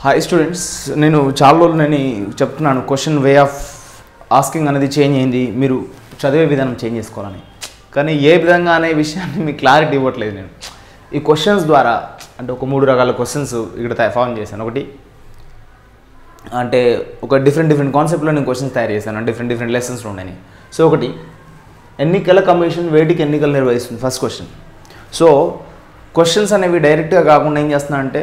hi students నేను చాలా రోజులు నేను చెప్తున్నాను క్వశ్చన్ వే ఆఫ్ ఆస్కింగ్ అనేది చేంజ్ అయింది మీరు చదివే విధానం చేంజ్ చేసుకోవాలని కానీ ఏ విధంగా అనే విషయాన్ని మీకు క్లారిటీ ఇవ్వట్లేదు నేను ఈ క్వశ్చన్స్ ద్వారా అంటే ఒక మూడు రకాల క్వశ్చన్స్ ఇక్కడ ఫామ్ చేశాను ఒకటి అంటే ఒక డిఫరెంట్ డిఫరెంట్ కాన్సెప్ట్లో నేను క్వశ్చన్స్ తయారు చేశాను డిఫరెంట్ డిఫరెంట్ లెసన్స్లో ఉన్నాయి సో ఒకటి ఎన్నికల కమిషన్ వేటికి ఎన్నికలు నిర్వహిస్తుంది ఫస్ట్ క్వశ్చన్ సో క్వశ్చన్స్ అనేవి డైరెక్ట్గా కాకుండా ఏం చేస్తున్నా అంటే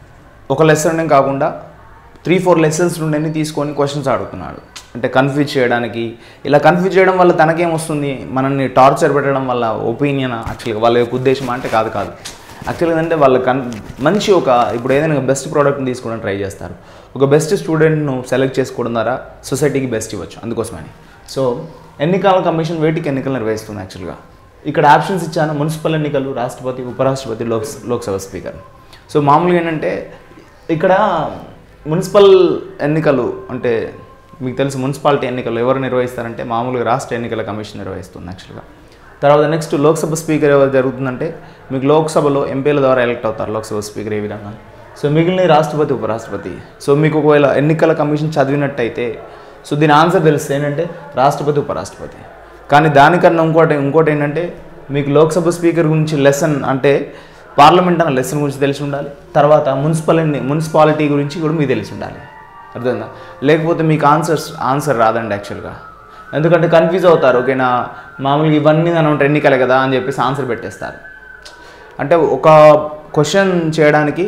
ఒక లెసన్ కాకుండా త్రీ ఫోర్ లెసన్స్ నుండి తీసుకొని క్వశ్చన్స్ అడుగుతున్నాడు అంటే కన్ఫ్యూజ్ చేయడానికి ఇలా కన్ఫ్యూజ్ చేయడం వల్ల తనకేం వస్తుంది మనల్ని టార్చర్ పెట్టడం వల్ల ఒపీనియన్ యాక్చువల్గా వాళ్ళ యొక్క ఉద్దేశం అంటే కాదు కాదు యాక్చువల్గా అంటే వాళ్ళ కన్ మంచి ఒక ఇప్పుడు ఏదైనా బెస్ట్ ప్రోడక్ట్ని తీసుకోవడం ట్రై చేస్తారు ఒక బెస్ట్ స్టూడెంట్ను సెలెక్ట్ చేసుకోవడం ద్వారా సొసైటీకి బెస్ట్ ఇవ్వచ్చు అందుకోసమని సో ఎన్నికల కమిషన్ వేటికి ఎన్నికలు నిర్వహిస్తుంది యాక్చువల్గా ఇక్కడ ఆప్షన్స్ ఇచ్చాను మున్సిపల్ ఎన్నికలు రాష్ట్రపతి ఉపరాష్ట్రపతి లోక్ లోక్సభ స్పీకర్ సో మామూలుగా ఏంటంటే ఇక్కడ మున్సిపల్ ఎన్నికలు అంటే మీకు తెలుసు మున్సిపాలిటీ ఎన్నికలు ఎవరు నిర్వహిస్తారంటే మామూలుగా రాష్ట్ర ఎన్నికల కమిషన్ నిర్వహిస్తుంది యాక్చువల్గా తర్వాత నెక్స్ట్ లోక్సభ స్పీకర్ ఎవరు జరుగుతుందంటే మీకు లోక్సభలో ఎంపీల ద్వారా ఎలక్ట్ అవుతారు లోక్సభ స్పీకర్ ఏ విధంగా సో మిగిలిన రాష్ట్రపతి ఉపరాష్ట్రపతి సో మీకు ఒకవేళ ఎన్నికల కమిషన్ చదివినట్టయితే సో దీని ఆన్సర్ తెలిస్తే ఏంటంటే రాష్ట్రపతి ఉపరాష్ట్రపతి కానీ దానికన్నా ఇంకోటి ఇంకోటి ఏంటంటే మీకు లోక్సభ స్పీకర్ గురించి లెసన్ అంటే పార్లమెంట్ అన్న లెసన్ గురించి తెలిసి ఉండాలి తర్వాత మున్సిపల్ మున్సిపాలిటీ గురించి కూడా మీకు తెలిసి ఉండాలి అర్థమైందా లేకపోతే మీకు ఆన్సర్స్ ఆన్సర్ రాదండి యాక్చువల్గా ఎందుకంటే కన్ఫ్యూజ్ అవుతారు ఓకేనా మామూలుగా ఇవన్నీ మనం ఎన్నికలే కదా అని చెప్పేసి ఆన్సర్ పెట్టేస్తారు అంటే ఒక క్వశ్చన్ చేయడానికి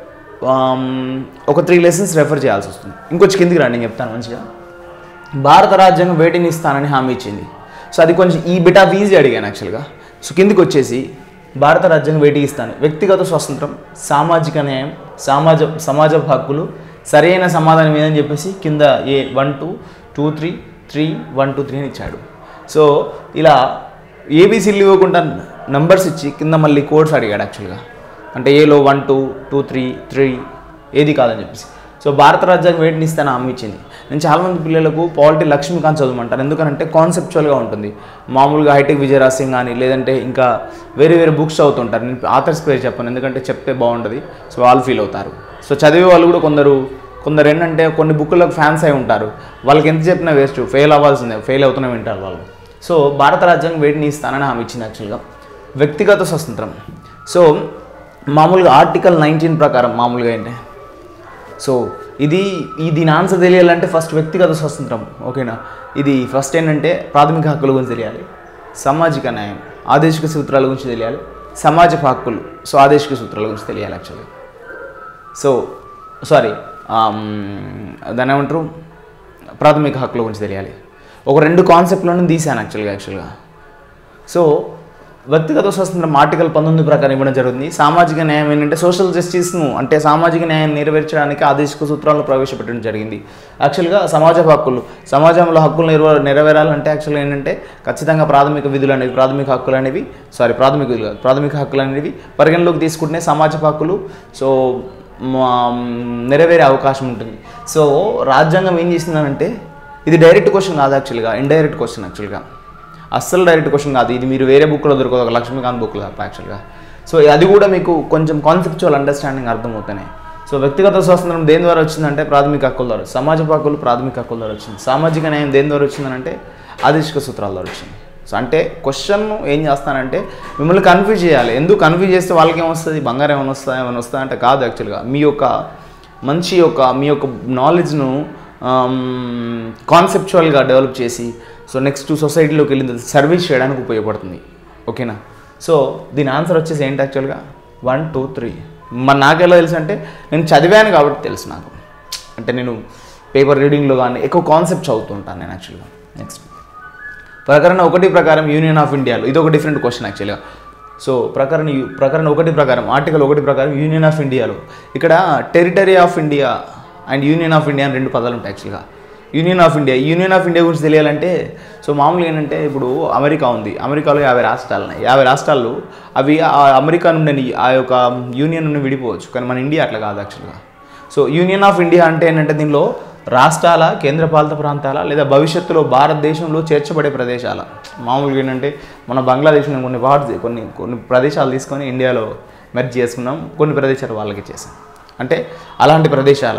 ఆమ్, ఒక త్రీ లెసన్స్ రెఫర్ చేయాల్సి వస్తుంది ఇంకొంచెం కిందికి రండి నేను చెప్తాను మంచిగా భారత రాజ్యాంగం వేటిని ఇస్తానని హామీ ఇచ్చింది సో అది కొంచెం ఈ బిట్ ఆఫ్ ఈజీ అడిగాను యాక్చువల్గా సో కిందికి వచ్చేసి భారత రాజ్యాంగం వేటికి ఇస్తాను వ్యక్తిగత స్వాతంత్రం సామాజిక న్యాయం సమాజ సమాజ హక్కులు సరైన సమాధానం ఏదని చెప్పేసి కింద A one two two three three one two three అని ఇచ్చాడు సో ఇలా ఏబీసీలు ఇవ్వకుండా నంబర్స్ ఇచ్చి కింద మళ్ళీ కోడ్స్ అడిగాడు యాక్చువల్గా అంటే ఏలో one two two three three ఏది కాదని చెప్పేసి సో భారత రాజ్యాంగం వేటిని ఇస్తాను హామీ ఇచ్చింది నేను చాలామంది పిల్లలకు పాలిటీ లక్ష్మీకాంత్ చదవమంటాను ఎందుకంటే కాన్సెప్చువల్గా ఉంటుంది మామూలుగా హైటెక్ విజయరాజ్ సింగ్ కానీ లేదంటే ఇంకా వేరే వేరే బుక్స్ చదువుతుంటారు నేను ఆథర్స్ పేరు చెప్పను ఎందుకంటే చెప్తే బాగుంటుంది సో వాళ్ళు ఫీల్ అవుతారు సో చదివే వాళ్ళు కూడా కొందరు కొందరు ఏంటంటే కొన్ని బుక్కులకు ఫ్యాన్స్ అయి ఉంటారు వాళ్ళకి ఎంత చెప్పినా వేస్ట్ ఫెయిల్ అవ్వాల్సిందే ఫెయిల్ అవుతూనే వింటారు వాళ్ళు సో భారత రాజ్యాంగం వేటిని ఇస్తానని హామీ ఇచ్చింది యాక్చువల్గా వ్యక్తిగత స్వతంత్రం సో మామూలుగా ఆర్టికల్ నైన్టీన్ ప్రకారం మామూలుగా ఏంటి సో ఇది ఈ దీని ఆన్సర్ తెలియాలంటే ఫస్ట్ వ్యక్తిగత స్వతంత్రం ఓకేనా ఇది ఫస్ట్ ఏంటంటే ప్రాథమిక హక్కుల గురించి తెలియాలి సామాజిక న్యాయం ఆదేశిక సూత్రాల గురించి తెలియాలి సమాజ హక్కులు సో ఆదేశిక సూత్రాల గురించి తెలియాలి యాక్చువల్లీ సో సారీ దాని ఏమంటారు ప్రాథమిక హక్కుల గురించి తెలియాలి ఒక రెండు కాన్సెప్ట్లను తీశాను యాక్చువల్గా యాక్చువల్గా సో వ్యక్తిగత స్వతంత్రం ఆర్టికల్ పంతొమ్మిది ప్రకారం ఇవ్వడం జరుగుతుంది సామాజిక న్యాయం ఏంటంటే సోషల్ జస్టిస్ను అంటే సామాజిక న్యాయం నెరవేర్చడానికి ఆదేశిక సూత్రాలను ప్రవేశపెట్టడం జరిగింది యాక్చువల్గా సమాజ హక్కులు సమాజంలో హక్కులు నెరవే నెరవేరాలంటే యాక్చువల్గా ఏంటంటే ఖచ్చితంగా ప్రాథమిక విధులు అనేవి ప్రాథమిక హక్కులు అనేవి సారీ ప్రాథమిక విధులు కాదు ప్రాథమిక హక్కులు అనేవి పరిగణలోకి తీసుకుంటే సమాజ హక్కులు సో మా- నెరవేరే అవకాశం ఉంటుంది సో రాజ్యాంగం ఏం చేసిందనంటే ఇది డైరెక్ట్ క్వశ్చన్ కాదు యాక్చువల్గా ఇండైరెక్ట్ క్వశ్చన్ యాక్చువల్గా అస్సలు డైరెక్ట్ క్వశ్చన్ కాదు ఇది మీరు వేరే బుక్లో దొరకదు ఒక లక్ష్మీకాంత్ బుక్లో తప్ప యాక్చువల్గా సో అది కూడా మీకు కొంచెం కాన్సెప్చువల్ అండర్స్టాండింగ్ అర్థమవుతాయి సో వ్యక్తిగత స్వాతంత్రం దేని ద్వారా వచ్చిందంటే ప్రాథమిక హక్కుల ద్వారా సమాజ హక్కులు ప్రాథమిక హక్కుల ద్వారా వచ్చింది సామాజిక న్యాయం దేని ద్వారా వచ్చిందంటే ఆదేశిక సూత్రాల ద్వారా వచ్చింది సో అంటే క్వశ్చన్ ఏం చేస్తానంటే మిమ్మల్ని కన్ఫ్యూజ్ చేయాలి ఎందుకు కన్ఫ్యూజ్ చేస్తే వాళ్ళకి ఏమొస్తుంది బంగారం ఏమైనా వస్తుందా ఏమైనా వస్తుందా అంటే కాదు యాక్చువల్గా మీ యొక్క మంచి యొక్క మీ యొక్క నాలెడ్జ్ను కాన్సెప్చువల్గా డెవలప్ చేసి సో నెక్స్ట్ సొసైటీలోకి వెళ్ళిన సర్వీస్ చేయడానికి ఉపయోగపడుతుంది ఓకేనా సో దీని ఆన్సర్ వచ్చేసి ఏంటి యాక్చువల్గా వన్ టూ త్రీ మరి నాకెలా తెలుసు అంటే నేను చదివాను కాబట్టి తెలుసు నాకు అంటే నేను పేపర్ రీడింగ్లో కానీ ఎక్కువ కాన్సెప్ట్ చదువుతుంటాను నేను యాక్చువల్గా నెక్స్ట్ ప్రకరణ ఒకటి ప్రకారం యూనియన్ ఆఫ్ ఇండియాలో ఇది ఒక డిఫరెంట్ క్వశ్చన్ యాక్చువల్గా సో ప్రకరణ యు- ప్రకరణ ఒకటి ప్రకారం ఆర్టికల్ ఒకటి ప్రకారం యూనియన్ ఆఫ్ ఇండియాలో ఇక్కడ territory of India and union of India అని రెండు పదాలు ఉంటాయి యాక్చువల్గా union of India union of India గురించి తెలియాలంటే సో మామూలుగా ఏంటంటే ఇప్పుడు అమెరికా ఉంది అమెరికాలో యాభై రాష్ట్రాలు ఉన్నాయి యాభై రాష్ట్రాలు అవి ఆ అమెరికా నుండి ఆ యొక్క యూనియన్ నుండి విడిపోవచ్చు కానీ మన ఇండియా అట్లా కాదు యాక్చువల్గా సో యూనియన్ ఆఫ్ ఇండియా అంటే ఏంటంటే దీనిలో రాష్ట్రాల కేంద్రపాలిత ప్రాంతాల లేదా భవిష్యత్తులో భారతదేశంలో చేర్చబడే ప్రదేశాల మామూలుగా ఏంటంటే మన బంగ్లాదేశ్లో కొన్ని పార్ట్స్ కొన్ని కొన్ని ప్రదేశాలు తీసుకొని ఇండియాలో మెర్జ్ చేసుకున్నాం కొన్ని ప్రదేశాలు వాళ్ళకి చేసాం అంటే అలాంటి ప్రదేశాల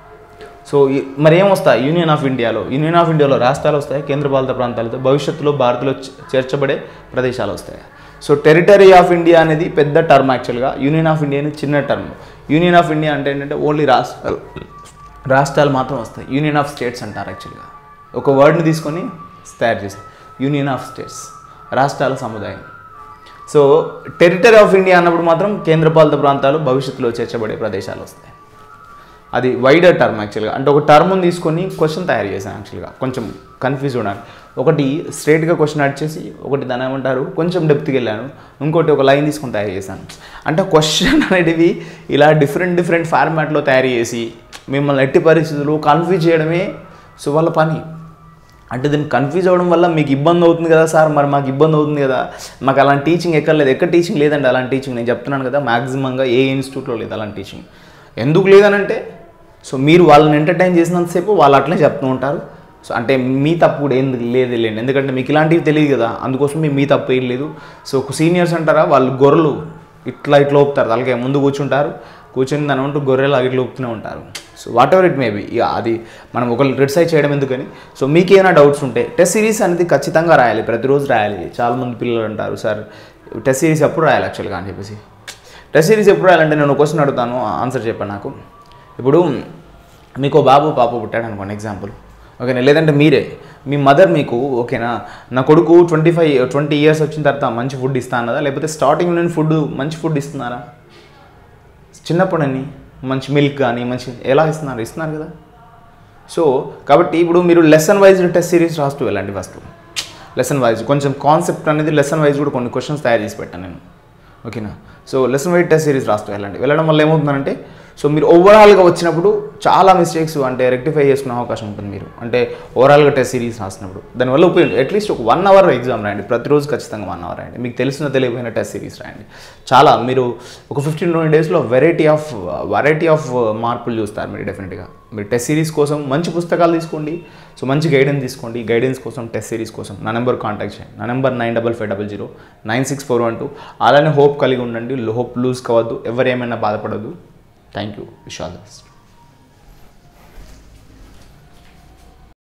సో ఈ- మరి ఏం వస్తాయి యూనియన్ ఆఫ్ ఇండియాలో యూనియన్ ఆఫ్ ఇండియాలో రాష్ట్రాలు వస్తాయి కేంద్రపాలిత ప్రాంతాలతో భవిష్యత్తులో భారత్లో చే- చేర్చబడే ప్రదేశాలు వస్తాయి సో టెరిటరీ ఆఫ్ ఇండియా అనేది పెద్ద టర్మ్ యాక్చువల్గా యూనియన్ ఆఫ్ ఇండియా అనేది చిన్న టర్మ్ యూనియన్ ఆఫ్ ఇండియా అంటే ఏంటంటే ఓన్లీ రాష్ట్రాలు రాష్ట్రాలు మాత్రం వస్తాయి యూనియన్ ఆఫ్ స్టేట్స్ అంటారు యాక్చువల్గా ఒక వర్డ్ని తీసుకొని తయారు చేశారు యూనియన్ ఆఫ్ స్టేట్స్ రాష్ట్రాల సముదాయం సో టెరిటరీ ఆఫ్ ఇండియా అన్నప్పుడు మాత్రం కేంద్రపాలిత ప్రాంతాలు భవిష్యత్తులో చేర్చబడే ప్రదేశాలు వస్తాయి అది వైడర్ టర్మ్ యాక్చువల్గా అంటే ఒక టర్మ్ని తీసుకొని క్వశ్చన్ తయారు చేశాను యాక్చువల్గా కొంచెం కన్ఫ్యూజ్ ఉన్నాను ఒకటి స్ట్రైట్గా క్వశ్చన్ అడిచేసి ఒకటి దాని ఏమంటారు కొంచెం డెప్త్కి వెళ్ళాను ఇంకోటి ఒక లైన్ తీసుకొని తయారు చేశాను అంటే క్వశ్చన్ అనేటివి ఇలా డిఫరెంట్ డిఫరెంట్ ఫార్మాట్లో తయారు చేసి మిమ్మల్ని ఎట్టి పరిస్థితులు కన్ఫ్యూజ్ చేయడమే సో వాళ్ళ పని అంటే దీన్ని కన్ఫ్యూజ్ అవ్వడం వల్ల మీకు ఇబ్బంది అవుతుంది కదా సార్ మరి మాకు ఇబ్బంది అవుతుంది కదా మాకు అలాంటి టీచింగ్ ఎక్కడ లేదు ఎక్కడ టీచింగ్ లేదండి అలాంటి టీచింగ్ నేను చెప్తున్నాను కదా మ్యాక్సిమంగా ఏ ఇన్స్టిట్యూట్లో లేదు అలాంటి టీచింగ్ ఎందుకు లేదనంటే సో మీరు వాళ్ళని ఎంటర్టైన్ చేసినంతసేపు వాళ్ళు అట్లే చెప్తూ ఉంటారు సో అంటే మీ తప్పు కూడా ఏం లేదు లేండి ఎందుకంటే మీకు ఇలాంటివి తెలియదు కదా అందుకోసం మీ- మీ తప్పు ఏం లేదు సో సీనియర్స్ అంటారా వాళ్ళు గొర్రెలు ఇట్లా ఇట్లా ఊపుతారు అలాగే ముందు కూర్చుంటారు కూర్చొని దాని ఉంటూ గొర్రెలు ఇట్లా ఊపుతూనే ఉంటారు so whatever it may be ఇక అది మనం ఒకళ్ళు క్రిటిసైజ్ చేయడం ఎందుకని సో మీకు ఏమైనా డౌట్స్ ఉంటే టెస్ట్ సిరీస్ అనేది ఖచ్చితంగా రాయాలి ప్రతిరోజు రాయాలి చాలామంది పిల్లలు అంటారు సార్ టెస్ట్ సిరీస్ ఎప్పుడు రాయాలి యాక్చువల్గా అని చెప్పేసి టెస్ట్ సిరీస్ ఎప్పుడు రాయాలంటే నేను క్వశ్చన్ అడుగుతాను ఆన్సర్ చెప్పండి నాకు ఇప్పుడు మీకు ఓ బాబు పాప పుట్టాడు అనుకోండి ఎగ్జాంపుల్ ఓకేనా లేదంటే మీరే మీ మదర్ మీకు ఓకేనా నా కొడుకు ట్వంటీ ఫైవ్ ట్వంటీ ఇయర్స్ వచ్చిన తర్వాత మంచి ఫుడ్ ఇస్తా అన్నదా లేకపోతే స్టార్టింగ్ నేను ఫుడ్ మంచి ఫుడ్ ఇస్తున్నారా చిన్నప్పుడని మంచి మిల్క్ కానీ మంచి ఎలా ఇస్తున్నారు ఇస్తున్నారు కదా సో కాబట్టి ఇప్పుడు మీరు లెసన్ వైజ్ టెస్ట్ సిరీస్ రాస్తూ వెళ్ళండి ఫస్ట్ లెసన్ వైజ్ కొంచెం కాన్సెప్ట్ అనేది లెసన్ వైజ్ కూడా కొన్ని క్వశ్చన్స్ తయారు చేసి పెట్టాను నేను ఓకేనా so lesson wise test series రాస్తూ వెళ్ళండి వెళ్ళడం వల్ల ఏమవుతుందంటే సో మీరు ఓవరాల్గా వచ్చినప్పుడు చాలా మిస్టేక్స్ అంటే రెక్టిఫై చేసుకునే అవకాశం ఉంటుంది మీరు అంటే ఓవరాల్గా టెస్ట్ సిరీస్ రాసినప్పుడు దానివల్ల ఉపయోగం అట్లీస్ట్ ఒక వన్ అవర్ ఎగ్జామ్ రాయండి ప్రతిరోజు ఖచ్చితంగా వన్ అవర్ రాయండి మీకు తెలిసిన తెలియకపోయిన టెస్ట్ సిరీస్ రాయండి చాలా మీరు ఒక ఫిఫ్టీన్ ట్వంటీ డేస్లో వెరైటీ ఆఫ్ వెరైటీ ఆఫ్ మార్పులు చూస్తారు మీరు డెఫినెట్గా మీరు టెస్ట్ సిరీస్ కోసం మంచి పుస్తకాలు తీసుకోండి సో మంచి గైడెన్స్ తీసుకోండి గైడెన్స్ కోసం టెస్ట్ సిరీస్ కోసం నా నెంబర్ కాంటాక్ట్ చేయండి నా number nine double five double zero nine six four one two అలానే హోప్ కలిగి ఉండండి హోప్ లూజ్ కావద్దు ఎవరు ఏమైనా బాధపడద్దు thank you wish all the best